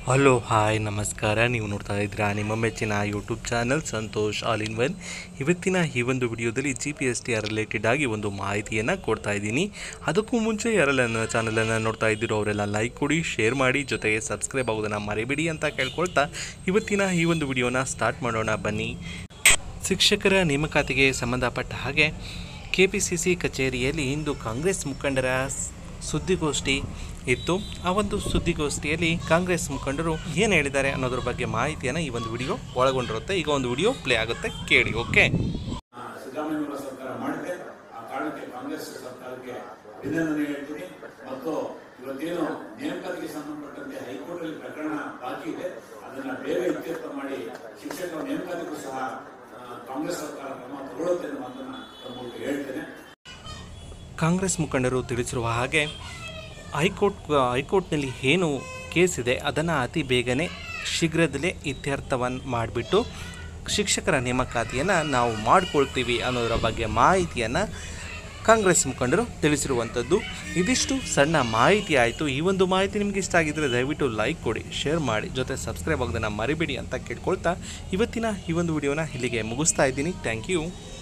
hello hi ನಮಸ್ಕಾರ ನೀವು ನೋಡ್ತಾ ಇದ್ದೀರಾ ನಿಮ್ಮ ಮೆಚ್ಚಿನ YouTube channel Santosh all in one ಇವತ್ತಿನ ಈ ಒಂದು ವಿಡಿಯೋದಲ್ಲಿ G P S T R related ಆಗಿ ಒಂದು ಮಾಹಿತಿಯನ್ನು ಕೊಡ್ತಾ ಇದ್ದೀನಿ ಅದಕ್ಕೂ ಮುಂಚೆ ಯಾರೆಲ್ಲ ನನ್ನ ಚಾನಲನ್ನು ನೋಡ್ತಾ ಇದ್ದೀರೋ ಅವರೆಲ್ಲ ಲೈಕ್ ಕೊಡಿ ಶೇರ್ ಮಾಡಿ ಜೊತೆಗೆ ಸಬ್ಸ್ಕ್ರೈಬ್ ಆಗೋದನ್ನು ಮರಿಬೇಡಿ ಅಂತ ಕೇಳ್ಕೊಳ್ತಾ ಇವತ್ತಿನ ಈ ಒಂದು ವಿಡಿಯೋನ ಸ್ಟಾರ್ಟ್ ಮಾಡೋಣ ಬನ್ನಿ ಶಿಕ್ಷಕರ ನೇಮಕಾತಿಗೆ ಸಂಬಂಧಪಟ್ಟ ಹಾಗೆ ಕೆ ಪಿ ಸಿ ಸಿ ಕಚೇರಿಯಲ್ಲಿ ಇಂದು ಕಾಂಗ್ರೆಸ್ ಮುಖಂಡರ ಸ್- ಸುದ್ದಿಗೋಷ್ಠಿ ಇತ್ತು ಆ ಒಂದು ಸುದ್ದಿಗೋಷ್ಠಿಯಲ್ಲಿ ಕಾಂಗ್ರೆಸ್ ಮುಖಂಡರು ಏನು ಹೇಳಿದ್ದಾರೆ ಅನ್ನೋದ್ರ ಬಗ್ಗೆ ಮಾಹಿತಿಯನ್ನು ಈ ಒಂದು ವಿಡಿಯೋ ಒಳಗೊಂಡಿರುತ್ತೆ ಈಗ ಒಂದು ವಿಡಿಯೋ ಪ್ಲೇ ಆಗುತ್ತೆ ಕೇಳಿ ಓಕೆ ಆ, ಸಿದ್ದರಾಮಯ್ಯನವರ ಸರ್ಕಾರ ಮಾಡಿದೆ ಆ ಕಾರಣಕ್ಕೆ ಕಾಂಗ್ರೆಸ್ ಸರ್ಕಾರಕ್ಕೆ ಅಭಿನಂದನೆ ಹೇಳ್ತೀನಿ ಮತ್ತು ಇವತ್ತೇನು ನೇಮಕಾತಿಗೆ ಸಂಬಂಧಪಟ್ಟಂತೆ ಹೈಕೋರ್ಟ್ ಅಲ್ಲಿ ಪ್ರಕರಣ ಬಾಕಿ ಇದೆ ಅದನ್ನ ಬೇಗ ಇತ್ಯರ್ಥ ಮಾಡಿ ಶಿಕ್ಷಕರ ನೇಮಕಾತಿಗೂ ಸಹ ಆ, ಕಾಂಗ್ರೆಸ್ ಸರ್ಕಾರ ಕ್ರಮ ತಗೊಳ್ಳುತ್ತೆ ಅನ್ನೋ ಮಾತನ್ನ ತಮ್ಮ ಮೂಲಕ ಹೇಳ್ತೇನೆ ಕಾಂಗ್ರೆಸ್ ಮುಖಂಡರು ತಿಳಿಸಿರುವ ಹಾಗೆ ಹೈಕೋರ್ಟ್ ಹೈಕೋರ್ಟ್ನಲ್ಲಿ ಏನು ಕೇಸ್ ಇದೆ ಅದನ್ನು ಅತಿ ಬೇಗನೆ ಶೀಘ್ರದಲ್ಲೇ ಇತ್ಯರ್ಥವನ್ನು ಮಾಡಿಬಿಟ್ಟು ಶಿಕ್ಷಕರ ನೇಮಕಾತಿಯನ್ನು ನಾವು ಮಾಡಿಕೊಳ್ತೀವಿ ಅನ್ನೋದರ ಬಗ್ಗೆ ಮಾಹಿತಿಯನ್ನು ಕಾಂಗ್ರೆಸ್ ಮುಖಂಡರು ತಿಳಿಸಿರುವಂಥದ್ದು ಇದಿಷ್ಟು ಸಣ್ಣ ಮಾಹಿತಿ ಆಯಿತು ಈ ಒಂದು ಮಾಹಿತಿ ನಿಮಗೆ ಇಷ್ಟ ಆಗಿದ್ದರೆ ದಯವಿಟ್ಟು ಲೈಕ್ ಕೊಡಿ ಶೇರ್ ಮಾಡಿ ಜೊತೆ ಸಬ್ಸ್ಕ್ರೈಬ್ ಆಗೋದನ್ನು ಮರಿಬೇಡಿ ಅಂತ ಕೇಳ್ಕೊಳ್ತಾ ಇವತ್ತಿನ ಈ ಒಂದು ವಿಡಿಯೋನ ಇಲ್ಲಿಗೆ ಮುಗಿಸ್ತಾ ಇದ್ದೀನಿ ಥ್ಯಾಂಕ್ ಯು